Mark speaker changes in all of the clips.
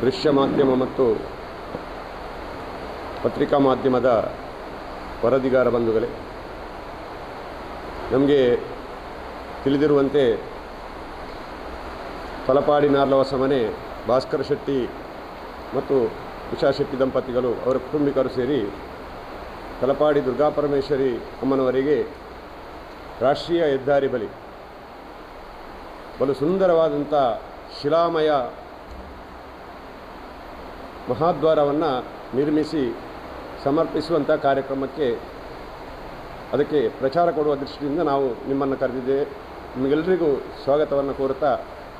Speaker 1: ದೃಶ್ಯ ಮಾಧ್ಯಮ ಮತ್ತು ಪತ್ರಿಕಾ ಮಾಧ್ಯಮದ ವರದಿಗಾರ ಬಂಧುಗಳೇ ನಮಗೆ ತಿಳಿದಿರುವಂತೆ ತಲಪಾಡಿ ನಾರ್ಲವಸ ಮನೆ ಭಾಸ್ಕರ ಶೆಟ್ಟಿ ಮತ್ತು ಉಷಾ ಶೆಟ್ಟಿ ದಂಪತಿಗಳು ಅವರ ಕುಟುಂಬಿಕರು ಸೇರಿ ತಲಪಾಡಿ ದುರ್ಗಾಪರಮೇಶ್ವರಿ ಅಮ್ಮನವರಿಗೆ ರಾಷ್ಟ್ರೀಯ ಹೆದ್ದಾರಿ ಬಳಿ ಬಲು ಸುಂದರವಾದಂಥ ಶಿಲಾಮಯ ಮಹಾದ್ವಾರವನ್ನು ನಿರ್ಮಿಸಿ ಸಮರ್ಪಿಸುವಂಥ ಕಾರ್ಯಕ್ರಮಕ್ಕೆ ಅದಕ್ಕೆ ಪ್ರಚಾರ ಕೊಡುವ ದೃಷ್ಟಿಯಿಂದ ನಾವು ನಿಮ್ಮನ್ನು ಕರೆದಿದ್ದೇವೆ ನಿಮಗೆಲ್ಲರಿಗೂ ಸ್ವಾಗತವನ್ನು ಕೋರುತ್ತಾ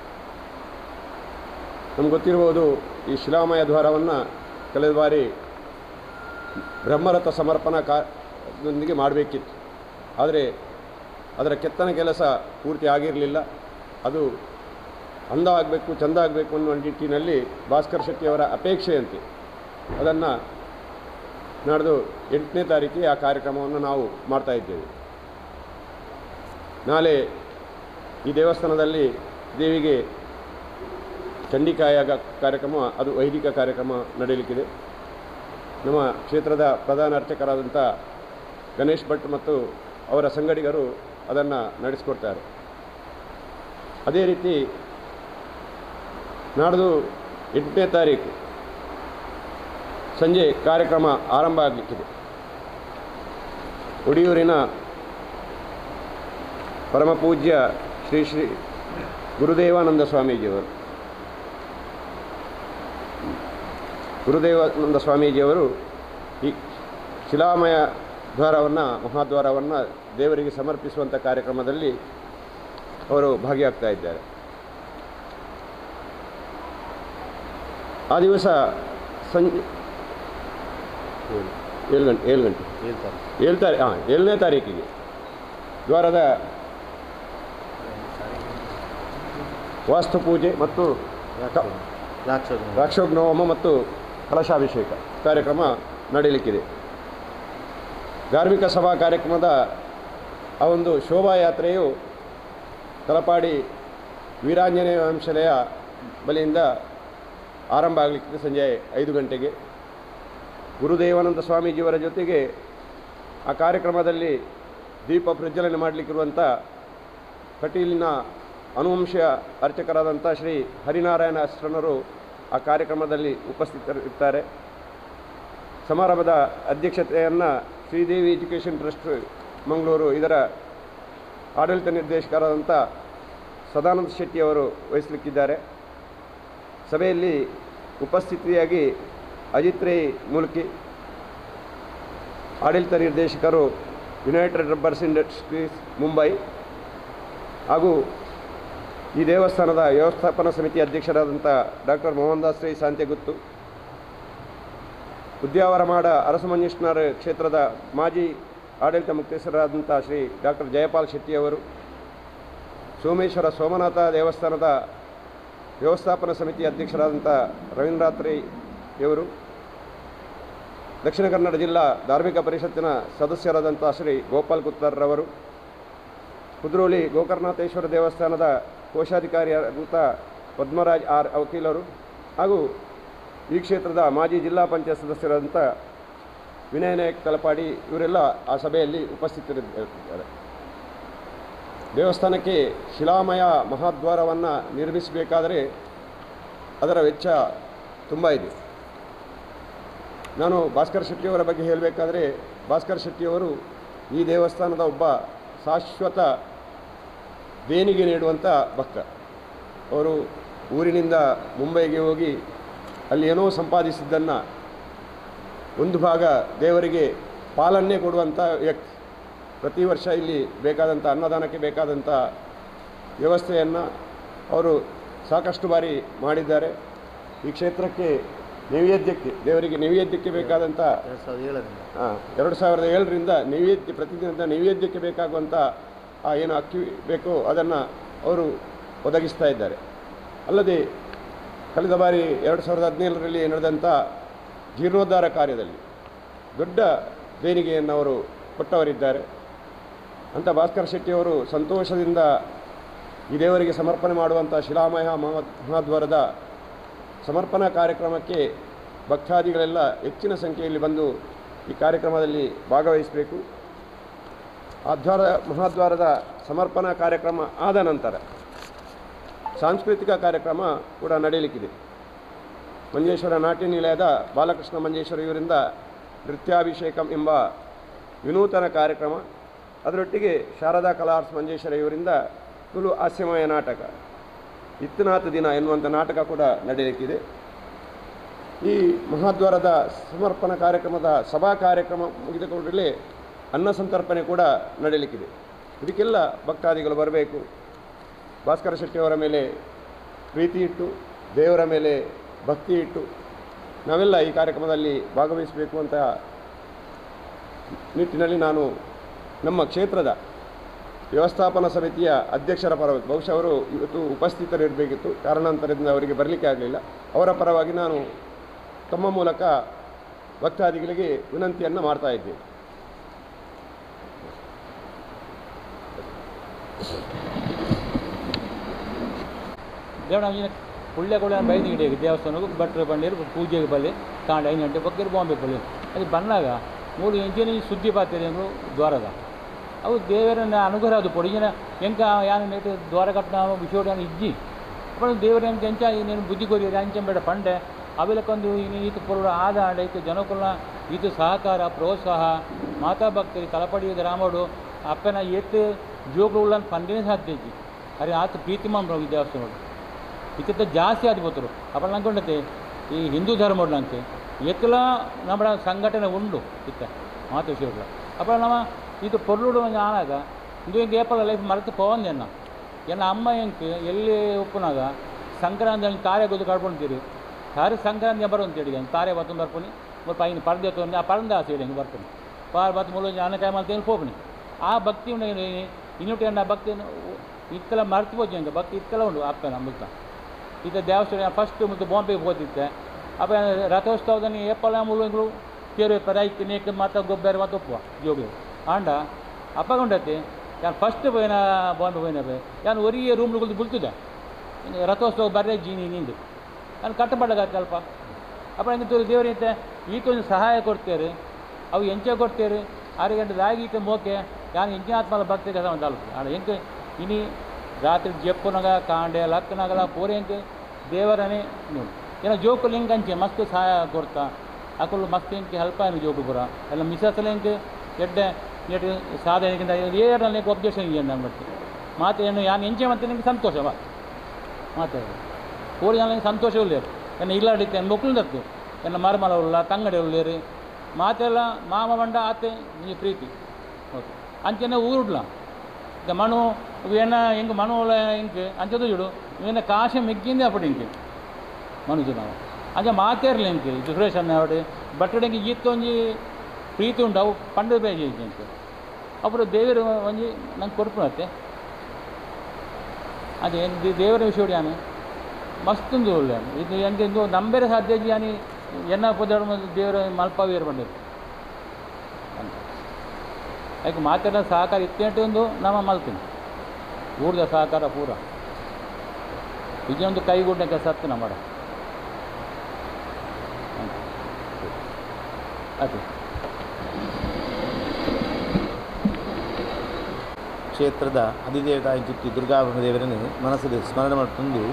Speaker 1: ನಮ್ಗೆ ಗೊತ್ತಿರ್ಬೋದು ಈ ಶಿಲಾಮಯ ದ್ವಾರವನ್ನು ಕಳೆದ ಬಾರಿ ಬ್ರಹ್ಮರಥ ಸಮರ್ಪಣಾ ಕಾರ್ಯದೊಂದಿಗೆ ಮಾಡಬೇಕಿತ್ತು ಆದರೆ ಅದರ ಕೆತ್ತನ ಕೆಲಸ ಪೂರ್ತಿ ಆಗಿರಲಿಲ್ಲ ಅದು ಅಂದ ಆಗಬೇಕು ಚಂದ ಆಗಬೇಕು ಅನ್ನುವ ನಿಟ್ಟಿನಲ್ಲಿ ಭಾಸ್ಕರ್ ಶೆಟ್ಟಿಯವರ ಅಪೇಕ್ಷೆಯಂತೆ ಅದನ್ನು ನಾಡ್ದು ಎಂಟನೇ ತಾರೀಕಿಗೆ ಆ ಕಾರ್ಯಕ್ರಮವನ್ನು ನಾವು ಮಾಡ್ತಾ ಇದ್ದೇವೆ ನಾಳೆ ಈ ದೇವಸ್ಥಾನದಲ್ಲಿ ದೇವಿಗೆ ಚಂಡಿಕಾಯಾಗ ಕಾರ್ಯಕ್ರಮ ಅದು ವೈದಿಕ ಕಾರ್ಯಕ್ರಮ ನಡೆಯಲಿಕ್ಕಿದೆ ನಮ್ಮ ಕ್ಷೇತ್ರದ ಪ್ರಧಾನ ಅರ್ಚಕರಾದಂಥ ಗಣೇಶ್ ಭಟ್ ಮತ್ತು ಅವರ ಸಂಗಡಿಗರು ಅದನ್ನು ನಡೆಸಿಕೊಡ್ತಾರೆ ಅದೇ ರೀತಿ ನಾಡ್ದು ಎಂಟನೇ ತಾರೀಕು ಸಂಜೆ ಕಾರ್ಯಕ್ರಮ ಆರಂಭ ಆಗಲಿಕ್ಕಿದೆ ಒಡಿಯೂರಿನ ಪರಮಪೂಜ್ಯ ಶ್ರೀ ಶ್ರೀ ಗುರುದೇವಾನಂದ ಸ್ವಾಮೀಜಿಯವರು ಗುರುದೇವಾನಂದ ಸ್ವಾಮೀಜಿಯವರು ಈ ಶಿಲಾಮಯ ದ್ವಾರವನ್ನು ಮಹಾದ್ವಾರವನ್ನು ದೇವರಿಗೆ ಸಮರ್ಪಿಸುವಂಥ ಕಾರ್ಯಕ್ರಮದಲ್ಲಿ ಅವರು ಭಾಗಿಯಾಗ್ತಾ ಇದ್ದಾರೆ ಆ ದಿವಸ ಸಂಜೆ ಏಳು ಗಂಟೆ ಏಳು ಗಂಟೆ
Speaker 2: ಹೇಳ್ತಾರೆ
Speaker 1: ಏಳು ತಾರೀ ಹಾಂ ಏಳನೇ ತಾರೀಕಿಗೆ ದ್ವಾರದ ವಾಸ್ತು ಪೂಜೆ ಮತ್ತು ಕ-
Speaker 2: ಲಾಕ್ಷ
Speaker 1: ರಾಕ್ಷೋಗ್ನೋಮ ಮತ್ತು ಕಲಶಾಭಿಷೇಕ ಕಾರ್ಯಕ್ರಮ ನಡೆಯಲಿಕ್ಕಿದೆ ಧಾರ್ಮಿಕ ಸಭಾ ಕಾರ್ಯಕ್ರಮದ ಆ ಒಂದು ಶೋಭಾಯಾತ್ರೆಯು ತಲಪಾಡಿ ವೀರಾಂಜನೇಯ ವಂಶಲೆಯ ಬಳಿಯಿಂದ ಆರಂಭ ಆಗಲಿಕ್ಕಿದೆ ಸಂಜೆ ಐದು ಗಂಟೆಗೆ ಗುರುದೇವಾನಂದ ಸ್ವಾಮೀಜಿಯವರ ಜೊತೆಗೆ ಆ ಕಾರ್ಯಕ್ರಮದಲ್ಲಿ ದೀಪ ಪ್ರಜ್ವಲನೆ ಮಾಡಲಿಕ್ಕಿರುವಂಥ ಕಟೀಲಿನ ಅನುವಂಶ ಅರ್ಚಕರಾದಂಥ ಶ್ರೀ ಹರಿನಾರಾಯಣ ಅಸ್ತ್ರನರು ಆ ಕಾರ್ಯಕ್ರಮದಲ್ಲಿ ಉಪಸ್ಥಿತರಿರ್ತಾರೆ ಸಮಾರಂಭದ ಅಧ್ಯಕ್ಷತೆಯನ್ನು ಶ್ರೀದೇವಿ ಎಜುಕೇಷನ್ ಟ್ರಸ್ಟ್ ಮಂಗಳೂರು ಇದರ ಆಡಳಿತ ನಿರ್ದೇಶಕರಾದಂಥ ಸದಾನಂದ ಶೆಟ್ಟಿಯವರು ವಹಿಸಲಿಕ್ಕಿದ್ದಾರೆ ಸಭೆಯಲ್ಲಿ ಉಪಸ್ಥಿತಿಯಾಗಿ ಅಜಿತ್ ರೈ ಮುಲ್ಕಿ ಆಡಳಿತ ನಿರ್ದೇಶಕರು ಯುನೈಟೆಡ್ ರಬ್ಬರ್ಸ್ ಇಂಡಸ್ಟ್ರೀಸ್ ಮುಂಬೈ ಹಾಗೂ ಈ ದೇವಸ್ಥಾನದ ವ್ಯವಸ್ಥಾಪನಾ ಸಮಿತಿ ಅಧ್ಯಕ್ಷರಾದಂಥ ಡಾಕ್ಟರ್ ಮೋಹನ್ ದಾಸ್ ರೈ ಸಾಂತ್ಯಗುತ್ತು ಉದ್ಯಾವರಮಾಡ ಅರಸಮಂಜೇಶ್ವರ ಕ್ಷೇತ್ರದ ಮಾಜಿ ಆಡಳಿತ ಮುಕ್ತೇಶ್ವರರಾದಂಥ ಶ್ರೀ ಡಾಕ್ಟರ್ ಜಯಪಾಲ್ ಶೆಟ್ಟಿಯವರು ಸೋಮೇಶ್ವರ ಸೋಮನಾಥ ದೇವಸ್ಥಾನದ ವ್ಯವಸ್ಥಾಪನಾ ಸಮಿತಿ ಅಧ್ಯಕ್ಷರಾದಂಥ ರವೀಂದ್ರನಾಥ್ ರೈ ಇವರು ದಕ್ಷಿಣ ಕನ್ನಡ ಜಿಲ್ಲಾ ಧಾರ್ಮಿಕ ಪರಿಷತ್ತಿನ ಸದಸ್ಯರಾದಂಥ ಶ್ರೀ ಗೋಪಾಲ್ ಕುತ್ತರ್ರವರು ಕುದ್ರೋಳಿ ಗೋಕರ್ಣನಾಥೇಶ್ವರ ದೇವಸ್ಥಾನದ ಕೋಶಾಧಿಕಾರಿಯಾದಂಥ ಪದ್ಮರಾಜ್ ಆರ್ ವಕೀಲರು ಹಾಗೂ ಈ ಕ್ಷೇತ್ರದ ಮಾಜಿ ಜಿಲ್ಲಾ ಪಂಚಾಯತ್ ಸದಸ್ಯರಾದಂಥ ವಿನಯ ನಾಯಕ್ ತಲಪಾಡಿ ಇವರೆಲ್ಲ ಆ ಸಭೆಯಲ್ಲಿ ಉಪಸ್ಥಿತರಿದ್ದಾರೆ ದೇವಸ್ಥಾನಕ್ಕೆ ಶಿಲಾಮಯ ಮಹಾದ್ವಾರವನ್ನು ನಿರ್ಮಿಸಬೇಕಾದರೆ ಅದರ ವೆಚ್ಚ ತುಂಬ ಇದೆ ನಾನು ಭಾಸ್ಕರ್ ಶೆಟ್ಟಿಯವರ ಬಗ್ಗೆ ಹೇಳಬೇಕಾದ್ರೆ ಭಾಸ್ಕರ್ ಶೆಟ್ಟಿಯವರು ಈ ದೇವಸ್ಥಾನದ ಒಬ್ಬ ಶಾಶ್ವತ ದೇಣಿಗೆ ನೀಡುವಂಥ ಭಕ್ತ ಅವರು ಊರಿನಿಂದ ಮುಂಬೈಗೆ ಹೋಗಿ ಅಲ್ಲಿ ಏನೋ ಸಂಪಾದಿಸಿದ್ದನ್ನು ಒಂದು ಭಾಗ ದೇವರಿಗೆ ಪಾಲನ್ನೇ ಕೊಡುವಂಥ ವ್ಯಕ್ತಿ ಪ್ರತಿ ವರ್ಷ ಇಲ್ಲಿ ಬೇಕಾದಂಥ ಅನ್ನದಾನಕ್ಕೆ ಬೇಕಾದಂಥ ವ್ಯವಸ್ಥೆಯನ್ನು ಅವರು ಸಾಕಷ್ಟು ಬಾರಿ ಮಾಡಿದ್ದಾರೆ ಈ ಕ್ಷೇತ್ರಕ್ಕೆ ನೈವೇದ್ಯಕ್ಕೆ ದೇವರಿಗೆ ನೈವೇದ್ಯಕ್ಕೆ ಬೇಕಾದಂಥ
Speaker 2: ಎರಡು ಸಾವಿರದ ಏಳರಿಂದ
Speaker 1: ಆ, ಎರಡು ಸಾವಿರದ ಏಳರಿಂದ ನೈವೇದ್ಯ ಪ್ರತಿದಿನದ ನೈವೇದ್ಯಕ್ಕೆ ಬೇಕಾಗುವಂಥ ಆ ಏನು ಅಕ್ಕಿ ಬೇಕೋ ಅದನ್ನು ಅವರು ಒದಗಿಸ್ತಾ ಇದ್ದಾರೆ ಅಲ್ಲದೆ ಕಳೆದ ಬಾರಿ ಎರಡು ಸಾವಿರದ ಹದಿನೇಳರಲ್ಲಿ ನಡೆದಂಥ ಜೀರ್ಣೋದ್ಧಾರ ಕಾರ್ಯದಲ್ಲಿ ದೊಡ್ಡ ದೇಣಿಗೆಯನ್ನು ಅವರು ಕೊಟ್ಟವರಿದ್ದಾರೆ ಅಂತ ಭಾಸ್ಕರ್ ಶೆಟ್ಟಿಯವರು ಸಂತೋಷದಿಂದ ಈ ದೇವರಿಗೆ ಸಮರ್ಪಣೆ ಮಾಡುವಂಥ ಶಿಲಾಮಯ ಮಹಾ ಮಹಾದ್ವಾರದ ಸಮರ್ಪಣಾ ಕಾರ್ಯಕ್ರಮಕ್ಕೆ ಭಕ್ತಾದಿಗಳೆಲ್ಲ ಹೆಚ್ಚಿನ ಸಂಖ್ಯೆಯಲ್ಲಿ ಬಂದು ಈ ಕಾರ್ಯಕ್ರಮದಲ್ಲಿ ಭಾಗವಹಿಸಬೇಕು ಆ ದ್ವಾರ ಮಹಾದ್ವಾರದ ಸಮರ್ಪಣಾ ಕಾರ್ಯಕ್ರಮ ಆದ ನಂತರ ಸಾಂಸ್ಕೃತಿಕ ಕಾರ್ಯಕ್ರಮ ಕೂಡ ನಡೆಯಲಿಕ್ಕಿದೆ ಮಂಜೇಶ್ವರ ನಾಟ್ಯ ನಿಲಯದ ಬಾಲಕೃಷ್ಣ ಮಂಜೇಶ್ವರ ಇವರಿಂದ ನೃತ್ಯಾಭಿಷೇಕಂ ಎಂಬ ವಿನೂತನ ಕಾರ್ಯಕ್ರಮ ಅದರೊಟ್ಟಿಗೆ ಶಾರದಾ ಕಲಾರ್ಸ್ ಮಂಜೇಶ್ವರ ಇವರಿಂದ ತುಳು ಹಾಸ್ಯಮಯ ನಾಟಕ ಇತ್ತನಾಥ ದಿನ ಎನ್ನುವಂಥ ನಾಟಕ ಕೂಡ ನಡೆಯಲಿಕ್ಕಿದೆ ಈ ಮಹಾದ್ವಾರದ ಸಮರ್ಪಣಾ ಕಾರ್ಯಕ್ರಮದ ಸಭಾ ಕಾರ್ಯಕ್ರಮ ಮುಗಿದ ಕೂಡಲೇ ಅನ್ನ ಸಂತರ್ಪಣೆ ಕೂಡ ನಡೆಯಲಿಕ್ಕಿದೆ ಇದಕ್ಕೆಲ್ಲ ಭಕ್ತಾದಿಗಳು ಬರಬೇಕು ಭಾಸ್ಕರ ಶೆಟ್ಟಿಯವರ ಮೇಲೆ ಪ್ರೀತಿ ಇಟ್ಟು ದೇವರ ಮೇಲೆ ಭಕ್ತಿ ಇಟ್ಟು ನಾವೆಲ್ಲ ಈ ಕಾರ್ಯಕ್ರಮದಲ್ಲಿ ಭಾಗವಹಿಸಬೇಕು ಅಂತ ನಿಟ್ಟಿನಲ್ಲಿ ನಾನು ನಮ್ಮ ಕ್ಷೇತ್ರದ ವ್ಯವಸ್ಥಾಪನಾ ಸಮಿತಿಯ ಅಧ್ಯಕ್ಷರ ಪರವಾಗಿ ಬಹುಶಃ ಅವರು ಇವತ್ತು ಉಪಸ್ಥಿತರಿರಬೇಕಿತ್ತು ಕಾರಣಾಂತರದಿಂದ ಅವರಿಗೆ ಬರಲಿಕ್ಕೆ ಆಗಲಿಲ್ಲ ಅವರ ಪರವಾಗಿ ನಾನು ತಮ್ಮ ಮೂಲಕ ಭಕ್ತಾದಿಗಳಿಗೆ ವಿನಂತಿಯನ್ನು ಮಾಡ್ತಾ ಇದ್ದೇನೆ
Speaker 2: ದೇವಣ ಒಳ್ಳೆ ಕೂಡ ಬೈದು ಹಿಡಿಯೋದು ದೇವಸ್ಥಾನಕ್ಕೆ ಭಟ್ರು ಬಂದಿರು ಪೂಜೆಗೆ ಬಲ್ಲಿ ತಾಂಡ ಐದು ಗಂಟೆ ಬಗ್ಗೆರು ಬಾಂಬೆ ಬಲ್ಲಿ ಅದು ಬಂದಾಗ ಮೂರು ಎಂಜಿನ ಸುದ್ದಿ ಬರ್ತಿದೆ ಅಂದರು ದ್ವಾರದ ಅವು ದೇವರನ್ನ ಅನುಗ್ರಹ ಅದು పొడిగిన ఇంకా యాన నేటి ద్వార కట్టినాము విషోడాన్ని ఇజ్జి అప్పుడు ದೇವರ ಅಂತ ಎಂಚ నేను ಬುದ್ಧಿ ಕೊರಿಯೋದು ಅಂಚಂ ಬೇಡ ಪಂಡೆ ಅವೆಲಕ್ಕೊಂದು ಈತ ಪುರುಡ ಆದ ಈತ ಜನಕುಲ ಈತ ಸಹಕಾರ ಪ್ರೋತ್ಸಾಹ ಮಾತಾ ಭಕ್ತರಿ ತಲಪಡಿಯೋದು ರಾಮೋಡು ಅಪ್ಪನ ಎತ್ತು ಜೋಗುಳು ಉಳ್ಳನ್ನು ಪಂಡಿನೇ ಸಾಧ್ಯ ಇಜ್ಜಿ ಅರೆ ಆತ ಪ್ರೀತಿಮಾನ್ ಈ ದೇವಸ್ಥಾನೋಡು ಇದಕ್ಕಿಂತ ಜಾಸ್ತಿ ಆದಿపోతారు అప్పుడు అనుకుంటే ఈ హిందూ ధర్మోడు అంతే ఎత్తుల నమ్మడ సంఘటన ఉండు ఇత్త మాత విషయంలో అప్పుడు నమ్మ ಇದು ಪೊರ್ಲುಡು ಆನಾಗ ಇದು ಹಿಂಗೆ ಏಪಲ ಲೈಫ್ ಮರೆತು ಪೋವಂದು ಎನ್ನ ಎನ್ನ ಅಮ್ಮ ಎಂಕ್ ಎಲ್ಲಿ ಉಪ್ಪುನಾಗ ಸಂಕ್ರಾಂತಿ ಅಲ್ಲಿ ತಾರೆ ಗೊತ್ತು ಕಡ್ಕೊಂತೀರಿ ತಾರೆ ಸಂಕ್ರಾಂತಿ ಬರುವಂತೇಳಿ ತಾರೆ ಬತ್ತೊಂದು ಬರ್ಪುನಿ ಮತ್ತು ಪೈನ ಪರದೆ ತೊಂದು ಆ ಪರಂದ ಆಸೆ ಹೆಂಗೆ ಬರ್ತೀನಿ ಪಾರ್ ಬತ್ತು ಮುಲ್ಲ ಆನಕಾಯಿ ಮಾಡ್ತೀನಿ ಹೋಗ್ನಿ ಆ ಭಕ್ತಿ ಇನ್ನೊಟ್ಟು ಎನ್ನ ಭಕ್ತಿ ಇತ್ತಲ ಮರ್ತಿಬೋದು ಹೆಂಗೆ ಭಕ್ತಿ ಇತ್ತಲ ಉಂಡು ಅಪ್ಪನ ಮುಲ್ತ ಇದು ದೇವಸ್ಥಾನ ಫಸ್ಟ್ ಮತ್ತು ಬಾಂಬೆಗೆ ಹೋಗ್ತಿದ್ದೆ ಅಪ್ಪ ರಥೋತ್ಸವದಲ್ಲಿ ಏಪಲ ಮುಳುಗಳು ಕೇರು ಪರಾಯ್ತಿ ನೇಕ್ ಮಾತ ಗೊಬ್ಬರ ಮತ್ತು ಒಪ್ಪುವ ಜೋಗಿ ಆಂಡ ಅಪ್ಪಗೊಂಡತ್ತೆ ಯಾನು ಫಸ್ಟ್ పోయిన ಬಾಂಬೆ పోయిన ಯಾನು ಒರಿಯ ರೂಮ್ಗಳು ಬುಲ್ತಿದ್ದೆ ರಥೋತ್ಸವ ಬರ್ರೆ ಜೀನಿ ನಿಂದು ನಾನು ಕಟ್ಟಬಡ್ಡಗ ಸ್ವಲ್ಪ ಅಪ್ಪ ಹಂಗೆ ತೋರಿ ದೇವರಂತೆ ಈಕೊಂದು ಸಹಾಯ ಕೊಡ್ತೇರಿ ಅವು ಎಂಚ ಕೊಡ್ತೇರಿ ಆರು ಗಂಟೆ ದಾಗೀತ ಮೋಕೆ ಯಾನು ಎಂಚಿನ ಆತ್ಮಲ ಭಕ್ತಿ ಕೆಲಸ ಒಂದು ಅಲ್ಪ ಆಡ ಎಂಕ ಇನಿ ರಾತ್ರಿ ಜಪ್ಪುನಗ ಕಾಂಡೆ ಲಕ್ಕನಗಲ ಪೂರೆ ಎಂಕ ದೇವರನೇ ನೋಡಿ ಏನೋ ಜೋಕುಲು ಹೆಂಗೆ ಅಂಚೆ ಮಸ್ತ್ ಸಹಾಯ ಕೊಡ್ತಾ ಅಕುಲು ಮಸ್ತ್ ಹೆಂಗೆ ಹೆಲ್ಪ್ ಆಯ್ತು ಜೋಕು ಪುರ ಎಲ್ಲ ಮಿಸಸ್ಸಲ್ಲ ಹೆಂಗೆ ಎಡ್ಡೆ ನೆಟ್ ಸಾಧನೆಗಿಂತ ಏರಲ್ಲಿ ಒಬ್ಜೆಕ್ಷನ್ ಇದೆ ನಾನು ಬಟ್ಟು ಮಾತು ಏನು ಯಾನು ಎಂಚೆ ಮತ್ತೆ ನಿಮಗೆ ಸಂತೋಷವ ಮಾತಾಡಿ ಕೋಳಿ ನನಗೆ ಸಂತೋಷವಿಲ್ಲ ಎನ್ನ ಇಲ್ಲಾಡಿತ್ತೆ ಮಕ್ಕಳು ತತ್ತು ಎನ್ನ ಮರಮಲ ಉಳ್ಳ ತಂಗಡಿ ಉಳ್ಳೇರಿ ಮಾತೆಲ್ಲ ಮಾಮ ಬಂಡ ಆತೆ ನೀ ಪ್ರೀತಿ ಓಕೆ ಅಂಚೆನ ಊರುಡ್ಲ ಈಗ ಮಣು ಏನ ಹೆಂಗೆ ಮಣು ಹಿಂಗೆ ಅಂಚದು ಇಡು ಇವೇನ ಕಾಶ ಮೆಗ್ಗಿಂದೆ ಅಪ್ಪಡಿ ಹಿಂಗೆ ಮನುಜು ನಾವು ಅಂಚ ಮಾತೇರ್ಲಿ ಹಿಂಗೆ ಸುರೇಶ್ ಅನ್ನ ಅವಡೆ ಬಟ್ಟಡೆಗೆ ಈತ್ತೊಂಜಿ ಪ್ರೀತಿ ಉಂಡು ಅವು ಪಂಡ ಬೇಜಿ ಅಂತ ಅప్పుడు ದೇವರು ಒಂಜಿ ನಂಗೆ ಕೊಡ್ಪುನತ್ತೆ ಅದೇ ದೇ- ದೇವರ ವಿಷಯ ಆನೆ ಮಸ್ತುಂದು ಒಳ್ಳೆ ಇದು ಎಂಗೆ ಇಂದು ನಂಬೇರೆ ಸಾಧ್ಯ ಯಾನಿ ಎನ್ನ ಪೊದಾಡ ದೇವರ ಮಲ್ಪವೀರ ಬಂದದ್ದು ಅಂತ ಯಾಕೆ ಮಾತೆಲ್ಲ ಸಹಕಾರ ಇತ್ತೇಂಟು ಒಂದು ನಮ್ಮ ಮಲ್ತೀನಿ ಊರ್ದ ಸಹಕಾರ ಪೂರ ಇದೊಂದು ಕೈಗೂಡಕ್ಕೆ ಸತ್ತು ನಮ್ಮ ಅದೇ
Speaker 3: ಕ್ಷೇತ್ರದ ಅಧಿದೇವತಾ ಜಿತ್ತಿ ದುರ್ಗಾಭರಣ ದೇವರನ್ನು ಮನಸ್ಸಲ್ಲಿ ಸ್ಮರಣೆ ಮಾಡ್ತಂದು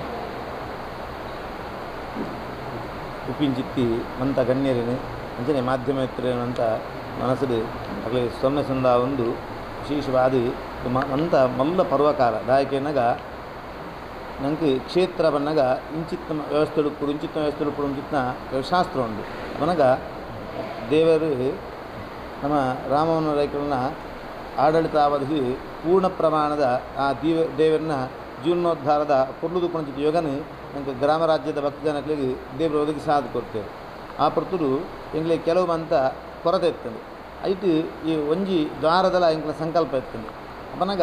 Speaker 3: ಉಪ್ಪಿನ ಮಂತ ಗಣ್ಯರೇನು ಅಂಚನೆ ಮಾಧ್ಯಮ ಅಂತ ಮನಸ್ಸಲ್ಲಿ ಆಗಲೇ ಸೊನ್ನೆ ಸಂದ ಒಂದು ವಿಶೇಷವಾದ ಮ ಮಂತ ಮಲ್ಲ ಪರ್ವಕಾಲ ದಾಯಕೇನಾಗ ನಂಗೆ ಕ್ಷೇತ್ರ ಬನ್ನಗ ಇಂಚಿತ್ತ ವ್ಯವಸ್ಥೆ ಉಡುಪುಡು ಇಂಚಿತ್ತ ವ್ಯವಸ್ಥೆ ಉಡುಪುಡು ಇಂಚಿತ್ನ ಶಾಸ್ತ್ರ ಉಂಟು ಅವನಗ ದೇವರು ನಮ್ಮ ರಾಮವನ ರೈಕರನ್ನ ಆಡಳಿತಾವಧಿ ಪೂರ್ಣ ಪ್ರಮಾಣದ ಆ ದೀವ ದೇವರನ್ನ ಜೀವನೋದ್ಧಾರದ ಪೊರ್ಲುದು ಪಂಚಿತ ಯೋಗನು ನಂಗೆ ಗ್ರಾಮ ರಾಜ್ಯದ ಭಕ್ತ ಜನಗಳಿಗೆ ದೇವರು ಒದಗಿ ಸಾಧ್ ಕೊಡ್ತೇವೆ ಆ ಪರ್ತುಡು ಎಂಗ್ಲಿಗೆ ಕೆಲವು ಮಂತ ಕೊರತೆ ಇರ್ತದೆ ಐಟು ಈ ಒಂಜಿ ದ್ವಾರದಲ ಎಂಗ್ಲ ಸಂಕಲ್ಪ ಇರ್ತದೆ ಅಪನಗ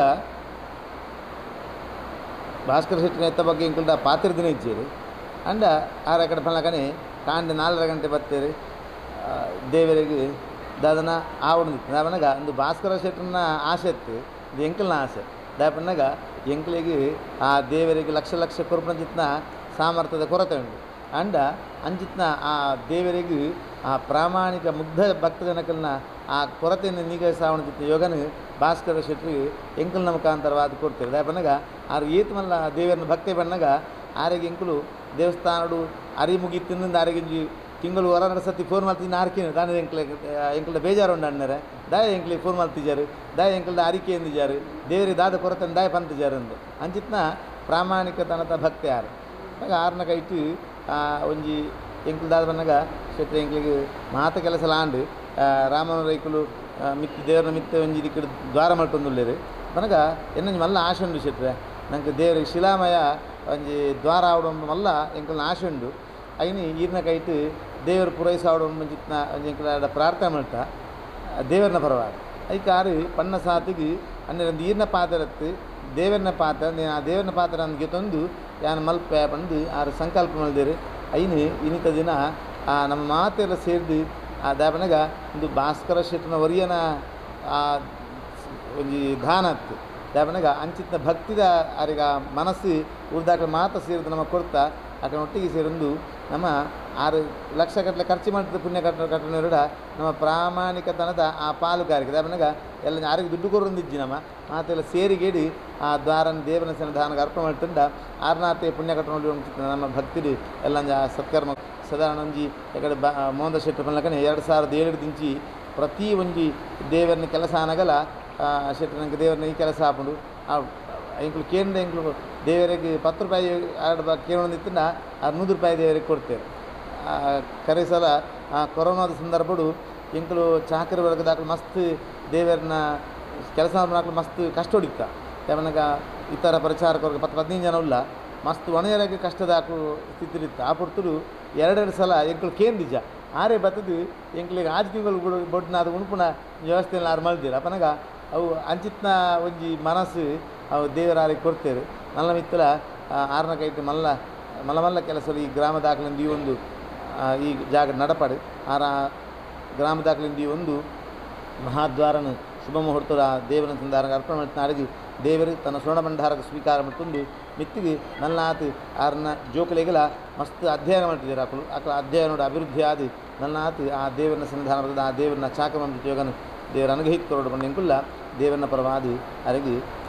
Speaker 3: ಭಾಸ್ಕರ ಶೆಟ್ಟಿನ ಎತ್ತ ಬಗ್ಗೆ ಇಂಕಲ್ದ ಪಾತ್ರ ದಿನ ಇಜ್ಜೇರಿ ಅಂಡ ಆರ ಕಡೆ ಪಲಕನೆ ಕಾಂಡೆ ನಾಲ್ಕರ ಗಂಟೆ ಬರ್ತೇರಿ ಆ, ದೇವರಿಗೆ ದಾದನ ಆವಡಿತ್ತು ದಾಪನಗ ಒಂದು ಭಾಸ್ಕರ ಶೆಟ್ಟರನ್ನ ಆಸೆ ಇತ್ತು ಇದು ಎಂಕಲ್ನ ಆಸೆ ದಾಪನಗ ಎಂಕಲಿಗೆ ಆ ದೇವರಿಗೆ ಲಕ್ಷ ಲಕ್ಷ ಕೊರ್ಪಣ ಜಿತ್ನ ಸಾಮರ್ಥ್ಯದ ಕೊರತೆ ಉಂಟು ಅಂಡ ಅಂಚಿತ್ನ ಆ ದೇವರಿಗೆ ಆ ಪ್ರಾಮಾಣಿಕ ಮುಗ್ಧ ಭಕ್ತಜನಕಲ್ನ ಆ ಕೊರತೆಯನ್ನು ನೀಗಿಸಾವಣ ಜಿತ್ತ ಯೋಗನು ಭಾಸ್ಕರ ಶೆಟ್ಟಿ ಎಂಕಲ್ನ ಮುಖಾಂತರವಾದ ಕೊಡ್ತಾರೆ ದಾಯ ಬನ್ನಗ ಆರು ಏತ್ ಮಲ್ಲ ದೇವರನ್ನ ಭಕ್ತಿ ಬನ್ನಗ ಆರೆಗೆ ಎಂಕುಲು ದೇವಸ್ಥಾನಡು ಅರಿ ಮುಗಿತಿಂದ ಆರೆಗಿಂಜಿ ತಿಂಗಳು ಹೊರ ನಡಸತಿ ಫೋನ್ ಮಾಡ್ತೀನಿ ಆರ್ಕಿನ ದಾನ ಎಂಕ್ಲೆ ಎಂಕಲ್ದ ಬೇಜಾರು ಉಂಡು ಅಣ್ಣರೆ ದಾಯ ಎಂಕ್ಲಿಗೆ ಫೋನ್ ಮಾಡ್ತಿದ್ದಾರೆ ದಾಯ ಎಂಕಲ್ದ ಅರಿಕೆ ಎಂದಿದ್ದಾರೆ ದೇವರಿಗೆ ದಾದ ಕೊರತೆ ದಾಯ ಪಂತಿದ್ದಾರೆ ಅಂದು ಅಂಚಿತ್ನ ಪ್ರಾಮಾಣಿಕತನದ ಭಕ್ತಿ ಯಾರು ಆಗ ಆರ್ನ ಕೈಟು ಆ, ಒಂಜಿ ಎಂಕಲ್ ದಾದ ಬನ್ನಗ ಶೆಟ್ಟಿ ಎಂಕ್ಲಿಗೆ ಮಾತ ಕೆಲಸ ಲಾಂಡು ರಾಮನ ರೈಕುಲು ಆ, ಮಿತ್ತಿ ದೇವರ ಮಿತ್ತ ಒಂಜಿ ದಿಕ್ಕಡು ದ್ವಾರ ಮಲ್ತೊಂದುಲ್ಲೇರು ಬನಗ ಎನ್ನೊಂಜಿ ಮಲ್ಲ ಆಶೆ ಉಂಡು ಶೆಟ್ರೆ ನಂಗೆ ದೇವರಿಗೆ ಶಿಲಾಮಯ ಒಂಜಿ ದ್ವಾರ ಆವಡ ಮಲ್ಲ ಎಂಕಲ್ನ ಆಶೆ ಉಂಡು ಐನಿ ಈರ್ನ ಕೈಟ್ ದೇವರು ಪೂರೈಸಾವಡ ಮುಂಚಿತ್ನ ಒಂಜಿ ಎಂಕಲ ಪ್ರಾರ್ಥನೆ ಮಾಡ್ತಾ ದೇವರನ್ನ ಪರವಾಗಿ ಅದಕ್ಕೆ ಆರು ಪಣ್ಣ ಸಾತಿಗೆ ಅನ್ನೊಂದು ಈರ್ನ ಪಾತ್ರತ್ತು ದೇವರನ್ನ ಪಾತ್ರ ನೇ- ಆ ದೇವರನ್ನ ಪಾತ್ರ ನನಗೆ ತಂದು ಯಾನು ಮಲ್ಪ ಬಂದು ಆರು ಸಂಕಲ್ಪ ಮಾಡಿದೇರು ಐನು ಇನ್ನಿತ ದಿನ ಆ ನಮ್ಮ ಮಾತೆಲ್ಲ ಸೇರಿದು ಆ ದಾಪನಗ ಒಂದು ಭಾಸ್ಕರ ಶೆಟ್ಟನ ಒರಿಯನ ಆ ಒಂಜಿ ದಾನ ಅತ್ತು ದಾಪನಗ ಅಂಚಿತ್ನ ಭಕ್ತಿದ ಆರಿಗ ಮನಸ್ಸು ಉರ್ದಾಕ ಮಾತ ಸೇರಿದು ನಮ್ಮ ಕೊಡ್ತಾ ಅక్కడ ಒಟ್ಟಿಗೆ ಸೇರೊಂದು ನಮ್ಮ ಆರು ಲಕ್ಷ ಗಟ್ಟಲೆ ಖರ್ಚು ಮಾಡಿದ ಪುಣ್ಯ ಕಟ್ಟ ಕಟ್ಟಣದ ನಮ್ಮ ಪ್ರಾಮಾಣಿಕತನದ ಆ ಪಾಲುಗಾರಿಕೆ ದಾಪನಗ ಎಲ್ಲ ಯಾರಿಗೆ ದುಡ್ಡು ಕೊರೊಂದಿಜ್ಜಿ ನಮ್ಮ ಮಾತೆಲ್ಲ ಸೇರಿಗೇಡಿ ಆ ದ್ವಾರನ ದೇವನ ಸನ್ನಿಧಾನಕ್ಕೆ ಅರ್ಪಣೆ ಮಾಡ್ತಂಡ ಆರ್ನಾತೆ ಪುಣ್ಯ ಕಟ್ಟಣಿ ನಮ್ಮ ಭಕ್ತಿಡು ಎಲ್ಲ ಸತ್ಕರ್ಮ ಸಾಧಾರಣ ಒಂಜಿ ಎಕಡೆ ಬಾ ಮೋಹನ ಶೆಟ್ಟಿ ಪಲ್ಲಕನೆ ಎರಡು ಸಾವಿರದ ಏಳು ದಿಂಚಿ ಪ್ರತಿ ಒಂಜಿ ದೇವರನ್ನ ಕೆಲಸ ಅನ್ನಗಲ ಶೆಟ್ಟಿ ನಂಗೆ ದೇವರನ್ನ ಈ ಕೆಲಸ ಹಾಕೊಂಡು ಆ ಎಂಕ್ಲು ಕೇಂದ್ರ ಎಂಕ್ಲು ದೇವರಿಗೆ ಪತ್ತು ರೂಪಾಯಿ ಎರಡು ಬಾ ಕೇಳೊಂದಿತ್ತಿನ ಆ ನೂರು ರೂಪಾಯಿ ದೇವರಿಗೆ ಕೊಡ್ತೇವೆ ಆ, ಕರೆ ಸಲ ಆ ಕೊರೋನಾದ ಸಂದರ್ಭಡು ಎಂಕಲು ಚಾಕರಿ ವರ್ಗದಾಕಲು ಮಸ್ತ್ ದೇವರನ್ನ ಕೆಲಸ ಮಾಡಾಕಲು ಮಸ್ತ್ ಕಷ್ಟ ಹೊಡಿತ ಯಾವನಾಗ ಇತರ ಪ್ರಚಾರಕರ್ಗ ಪತ್ತು ಹದಿನೈದು ಜನ ಉಲ್ಲ ಮಸ್ತ್ ಒಣೆಯರಾಗಿ ಕಷ್ಟದಾಕು ಸ್ಥಿತಿರಿತ್ತು ಆ ಪುರ್ತರು ಎರಡೆರಡು ಸಲ ಎಂಕಲು ಕೇಂದಿಜ ಆರೇ ಬತ್ತದು ಎಂಕ್ಲಿಗೆ ಆಜ್ ತಿಂಗಳು ಬಿಡು ಬೊಡ್ನ ಅದು ಉಣುಪುಣ ವ್ಯವಸ್ಥೆಯಲ್ಲಿ ಆರು ಮಲ್ದಿರ ಅಪನಾಗ ಅವು ಅಂಚಿತ್ನ ಒಂಜಿ ಮನಸ್ಸು ಅವು ದೇವರಾರಿಗೆ ಕೊಡ್ತೇವೆ ನಲ್ಲ ಮಿತ್ತಲ ಆರನ ಕೈಟ್ ಮಲ್ಲ ಮಲ್ಲ ಮಲ್ಲ ಕೆಲಸ ಈ ಗ್ರಾಮ ದಾಖಲಿಂದ ಈ ಒಂದು ಆ, ಈ ಜಾಗ ನಡಪಡು ಆರ ಗ್ರಾಮ ದಾಖಲಿಂದ ಈ ಒಂದು ಮಹಾದ್ವಾರನು ಶುಭ ಮುಹೂರ್ತದ ದೇವನ ಸಂಧಾರಕ್ಕೆ ಅರ್ಪಣೆ ಮಾಡ್ತಾನೆ ಅಡಗಿ ದೇವರು ತನ್ನ ಸ್ವರ್ಣ ಭಂಡಾರಕ್ಕೆ ಸ್ವೀಕಾರ ಮಾಡ್ಕೊಂಡು ಮಿತ್ತಿಗೆ ನಲ್ಲಾತು ಆರನ್ನ ಜೋಕಲಿಗೆಲ್ಲ ಮಸ್ತ್ ಅಧ್ಯಯನ ಮಾಡ್ತಿದ್ದಾರೆ ಅಕ್ಕಳು ಅಕ್ಕಳ ಅಧ್ಯಯನದ ಅಭಿವೃದ್ಧಿ ಆದಿ ನಲ್ಲಾತು ಆ ದೇವರನ್ನ ಸಂಧಾನ ಬರ್ತದೆ ಆ ದೇವರನ್ನ ಚಾಕ ಮಾಡ್ತಿದ್ದೇವೆ ದೇವರ ಅನುಗ್ರಹಿತ ಕೊರಡು ಬಂಡೆಂಕುಲ್ಲ ದೇವರನ್ನ ಪರವಾದು ಅರಗಿ